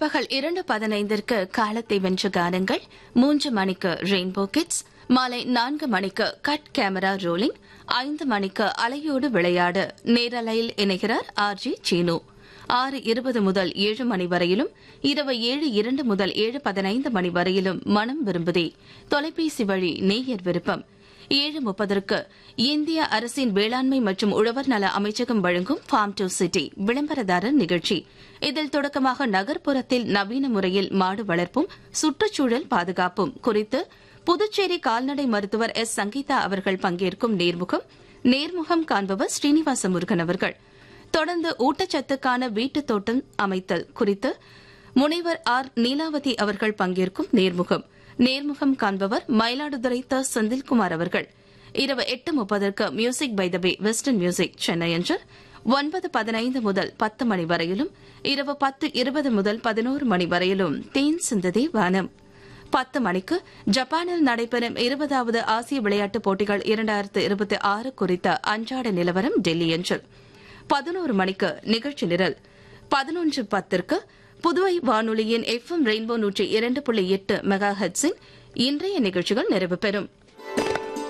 பிற்பகல் இரண்டு பதினைந்திற்கு காலத்தை வென்ற கானங்கள் மூன்று மணிக்கு ரெயின்போ கிட்ஸ் மாலை நான்கு மணிக்கு கட் கேமரா ரோலிங் ஐந்து மணிக்கு அலையோடு விளையாடு நேரலையில் இணைகிறார் ஆர் ஜி சீனு ஆறு இருபது முதல் ஏழு மணி வரையிலும் இரவு ஏழு இரண்டு முதல் ஏழு பதினைந்து மணி வரையிலும் மனம் விரும்புதே தொலைபேசி வழி நேயர் விருப்பம் ஏழு முப்பதற்கு இந்திய அரசின் வேளாண்மை மற்றும் உழவர் நல அமைச்சகம் வழங்கும் ஃபார்ம் டு சிட்டி விளம்பரதாரர் நிகழ்ச்சி இதில் தொடக்கமாக நகர்ப்புறத்தில் நவீன முறையில் மாடு வளர்ப்பும் சுற்றுச்சூழல் பாதுகாப்பும் குறித்து புதுச்சேரி கால்நடை மருத்துவர் எஸ் சங்கீதா அவர்கள் பங்கேற்கும் நேர்முகம் நேர்முகம் காண்பவர் ஸ்ரீனிவாச முருகன் அவர்கள் தொடர்ந்து ஊட்டச்சத்துக்கான வீட்டுத் தோட்டம் அமைத்தல் குறித்து முனைவர் ஆர் நீலாவதி அவர்கள் பங்கேற்கும் நேர்முகம் நேர்முகம் காண்பவர் மயிலாடுதுறை த செந்தில்குமார் அவர்கள் இரவு எட்டு முப்பதற்கு music by the bay western music Chennai என்று ஒன்பது பதினைந்து முதல் பத்து மணி வரையிலும் இரவு பத்து இருபது முதல் பதினோரு மணி வரையிலும் தேன் சிந்ததே வானம் பத்து மணிக்கு ஜப்பானில் நடைபெறும் இருபதாவது ஆசிய விளையாட்டுப் போட்டிகள் இரண்டாயிரத்து இருபத்தி ஆறு குறித்த அன்றாட நிலவரம் டெல்லி என்று பதினோரு மணிக்கு நிகழ்ச்சி நிரல் பதினொன்று பத்திற்கு புதுவை வானொலியின் எஃப் எம் ரெயின்போ நூற்றி இரண்டு புள்ளி எட்டு மெகா ஹெட்ஸின் இன்றைய நிகழ்ச்சிகள் நிறைவு பெறும்